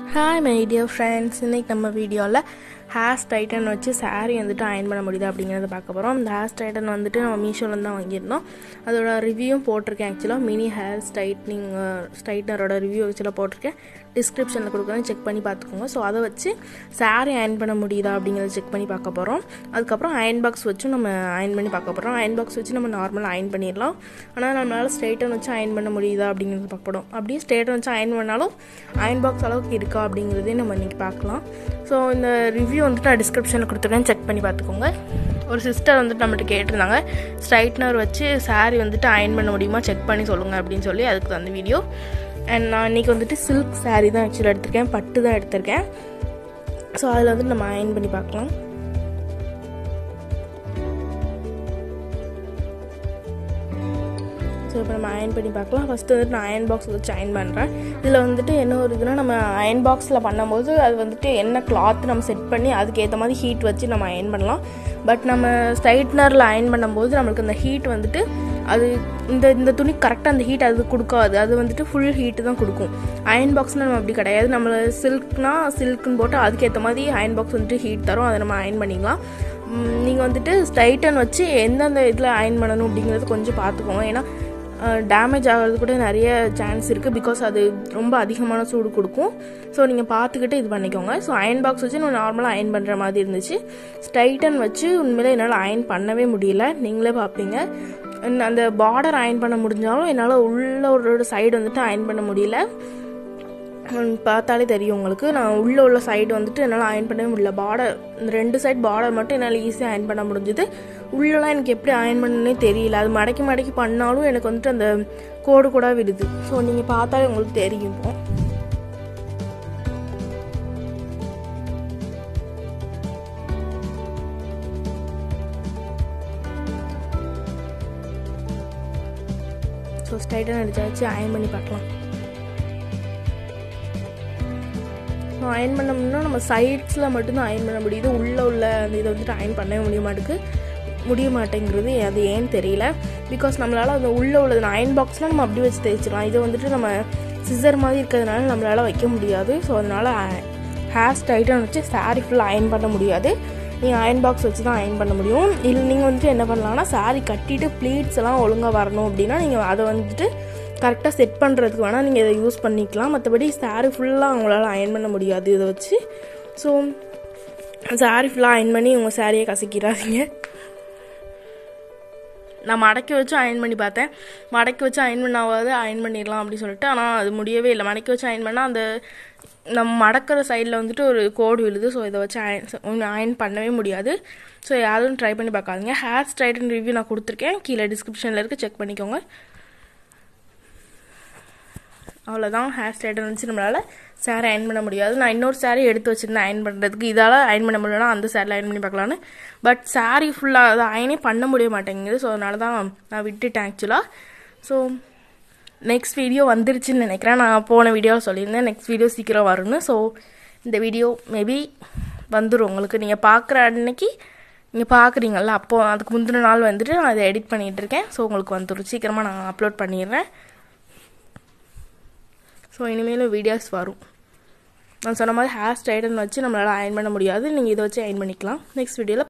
hi my dear friends இன்றைக்கி நம்ம வீடியோவில் ஹேர் ஸ்ட்ரைட்டன் வச்சு saree வந்துட்டு அயன் பண்ண முடியுது அப்படிங்கிறத பார்க்க போகிறோம் இந்த ஹேர் ஸ்ட்ரைட்டன் வந்துட்டு நம்ம மீஷோவில் தான் வாங்கியிருந்தோம் அதோட ரிவ்யூவும் போட்டிருக்கேன் ஆக்சுவலாக மினி ஹேர் ஸ்ட்ரைட்னிங் ஸ்ட்ரைட்னரோட ரிவ்யூ ஆக்சுவலாக போட்டிருக்கேன் டிஸ்கிரிப்ஷனில் கொடுக்குறேன் செக் பண்ணி பார்த்துக்கோங்க ஸோ அதை வச்சு saree அயன் பண்ண முடியுதா அப்படிங்கிறத செக் பண்ணி பார்க்க போகிறோம் அதுக்கப்புறம் அயன் பாக்ஸ் வச்சும் நம்ம அயன் பண்ணி பார்க்க போகிறோம் அயன் பாக்ஸ் வச்சு நம்ம நார்மலாக அயன் பண்ணிடலாம் ஆனால் நம்மளால் ஸ்ட்ரைட்டன் வச்சு அயன் பண்ண முடியுதா அப்படிங்கிறது பார்க்க போகிறோம் அப்படியே ஸ்ட்ரைட்டன் வச்சு அயன் பண்ணாலும் அயன் பாக்ஸ் அளவுக்கு இருக்கா அப்படிங்கிறதையும் நம்ம இன்றைக்கி பார்க்கலாம் ஸோ இந்த ரிவ்யூ வந்துட்டு நான் டிஸ்கிரிப்ஷனில் கொடுத்துருக்கேன் செக் பண்ணி பார்த்துக்கோங்க ஒரு சிஸ்டர் வந்துட்டு நம்மகிட்ட கேட்டிருந்தாங்க ஸ்ட்ரைட்னர் வச்சு saree வந்துட்டு அயன் பண்ண முடியுமா செக் பண்ணி சொல்லுங்கள் அப்படின்னு சொல்லி அதுக்கு அந்த வீடியோ அண்ட் நான் இன்றைக்கி வந்துட்டு சில்க் saree தான் ஆக்சுவலாக எடுத்திருக்கேன் பட்டு தான் எடுத்திருக்கேன் ஸோ அதில் வந்துட்டு நம்ம அயன் பண்ணி பார்க்கலாம் ஸோ இப்போ நம்ம அயன் பண்ணி பார்க்கலாம் ஃபஸ்ட்டு வந்துட்டு நான் அயன் பாக்ஸ் வச்சு அயன் பண்ணுறேன் இதில் வந்துட்டு என்ன ஒரு இதுனா நம்ம அயன் பாக்ஸில் பண்ணும்போது அது வந்துட்டு என்ன கிளாத் நம்ம செட் பண்ணி அதுக்கேற்ற மாதிரி ஹீட் வச்சு நம்ம அயன் பண்ணலாம் பட் நம்ம ஸ்ட்ரைட்னரில் அயன் பண்ணும்போது நம்மளுக்கு அந்த ஹீட் வந்துட்டு அது இந்த இந்த துணி கரெக்டாக அந்த ஹீட் அது கொடுக்காது அது வந்துட்டு ஃபுல் ஹீட்டு தான் கொடுக்கும் அயன் பாக்ஸ்னால் நம்ம அப்படி கிடையாது நம்ம சில்க்னா சில்க்குன்னு போட்டு அதுக்கேற்ற மாதிரி அயன் பாக்ஸ் வந்துட்டு ஹீட் தரும் அதை நம்ம அயன் பண்ணிக்கலாம் நீங்கள் வந்துட்டு ஸ்ட்ரைட்டன் வச்சு எந்தெந்த இதில் அயன் பண்ணணும் அப்படிங்கிறது கொஞ்சம் பார்த்துக்கோங்க ஏன்னா டேமேஜ் ஆகிறது கூட நிறைய சான்ஸ் இருக்குது பிகாஸ் அது ரொம்ப அதிகமான சூடு கொடுக்கும் ஸோ நீங்கள் பார்த்துக்கிட்டு இது பண்ணிக்கோங்க ஸோ அயன் பாக்ஸ் வச்சு நான் நார்மலாக அயன் பண்ணுற மாதிரி இருந்துச்சு ஸ்ட்ரைட்டன் வச்சு உண்மையிலே என்னால் அயன் பண்ணவே முடியல நீங்களே பார்ப்பீங்க அந்த பார்டர் அயன் பண்ண முடிஞ்சாலும் என்னால் உள்ள ஒரு சைடு வந்துட்டு அயன் பண்ண முடியல பார்த்தாலே தெரியும் உங்களுக்கு நான் உள்ளே உள்ள சைடு வந்துட்டு என்னால் அயன் பண்ணவே முடியல பார்டர் இந்த ரெண்டு சைடு பார்டர் மட்டும் என்னால் ஈஸியாக அயன் பண்ண முடிஞ்சுது உள்ளெல்லாம் எனக்கு எப்படி அயன் பண்ணனே தெரியல அது மடக்கி மடக்கி பண்ணாலும் எனக்கு வந்துட்டு அந்த கோடு கூட விடுது ஸோ நீங்கள் பார்த்தாலே உங்களுக்கு தெரியும் இப்போ ஸோ ஸ்ட்ரைட்டாக அடிச்சாச்சு அயன் பண்ணி பார்க்கலாம் ஸோ அயன் பண்ணோம்னா நம்ம சைட்ஸில் மட்டும்தான் அயன் பண்ண முடியுது உள்ளே உள்ள அந்த இதை வந்துட்டு அயன் பண்ணவே முடிய மாட்டேங்குது முடிய மாட்டேங்கிறது அது ஏன்னு தெரியல பிகாஸ் நம்மளால் அந்த உள்ளே உள்ளது அயன் பாக்ஸ்லாம் நம்ம அப்படி வச்சு தேய்ச்சிடலாம் இது வந்துட்டு நம்ம சிசர் மாதிரி இருக்கிறதுனால நம்மளால் வைக்க முடியாது ஸோ அதனால் ஹேர் ஸ்ட்ரைட்டன் வச்சு சாரீ ஃபுல்லாக அயன் பண்ண முடியாது நீங்கள் அயன் பாக்ஸ் வச்சு தான் அயன் பண்ண முடியும் இல்லை நீங்கள் வந்துட்டு என்ன பண்ணலாம்னா சாரீ கட்டிட்டு ப்ளீட்ஸ் எல்லாம் ஒழுங்காக வரணும் அப்படின்னா நீங்கள் அதை வந்துட்டு கரெக்டாக செட் பண்ணுறதுக்கு வேணால் நீங்கள் இதை யூஸ் பண்ணிக்கலாம் மற்றபடி சாரீ ஃபுல்லாக அவங்களால அயன் பண்ண முடியாது இதை வச்சு ஸோ சாரீ ஃபுல்லாக அயன் பண்ணி உங்கள் சாரியை கசக்கிறாதீங்க நான் மடக்கி வச்சு அயன் பண்ணி பார்த்தேன் மடக்கி வச்சு அயன் பண்ணாவது அயன் பண்ணிடலாம் அப்படின்னு சொல்லிட்டு ஆனால் அது முடியவே இல்லை மடக்கி வச்சு அயன் பண்ணால் அந்த நம்ம மடக்கிற சைடில் வந்துட்டு ஒரு கோடு விழுது ஸோ இதை வச்சு அயன் அயன் பண்ணவே முடியாது ஸோ யாரும் ட்ரை பண்ணி பார்க்காதீங்க ஹேர் ஸ்ட்ரைட்டன் ரிவ்யூ நான் கொடுத்துருக்கேன் கீழே டிஸ்கிரிப்ஷனில் இருக்குது செக் பண்ணிக்கோங்க அவ்வளோதான் ஹேர் ஸ்ட்ரைட்டன் வச்சு நம்மளால் சேரை அயன் பண்ண முடியாது நான் இன்னொரு சேரீ எடுத்து வச்சுருந்தேன் அயன் பண்ணுறதுக்கு இதால் அயன் பண்ண முடியலனா அந்த சேரில் அயன் பண்ணி பார்க்கலான்னு பட் சாரீ ஃபுல்லாக அதை அயனே பண்ண முடிய மாட்டேங்குது ஸோ அதனால தான் நான் விட்டுட்டேன் ஆக்சுவலாக ஸோ நெக்ஸ்ட் வீடியோ வந்துருச்சுன்னு நினைக்கிறேன் நான் போன வீடியோவில் சொல்லியிருந்தேன் நெக்ஸ்ட் வீடியோ சீக்கிரம் வரும்னு ஸோ இந்த வீடியோ மேபி வந்துடும் உங்களுக்கு நீங்கள் பார்க்குற அன்னைக்கு நீங்கள் பார்க்குறீங்கல்ல அப்போது அதுக்கு முந்தின நாள் வந்துட்டு நான் அதை எடிட் பண்ணிகிட்டு இருக்கேன் ஸோ உங்களுக்கு வந்துடும் சீக்கிரமாக நான் அப்லோட் பண்ணிடுறேன் ஸோ இனிமேலும் வீடியோஸ் வரும் நான் சொன்ன மாதிரி ஹேர் ஸ்டைடன் வச்சு நம்மளால் அயன் பண்ண முடியாது நீங்கள் இதை வச்சு அயன் பண்ணிக்கலாம் நெக்ஸ்ட் வீடியோவில்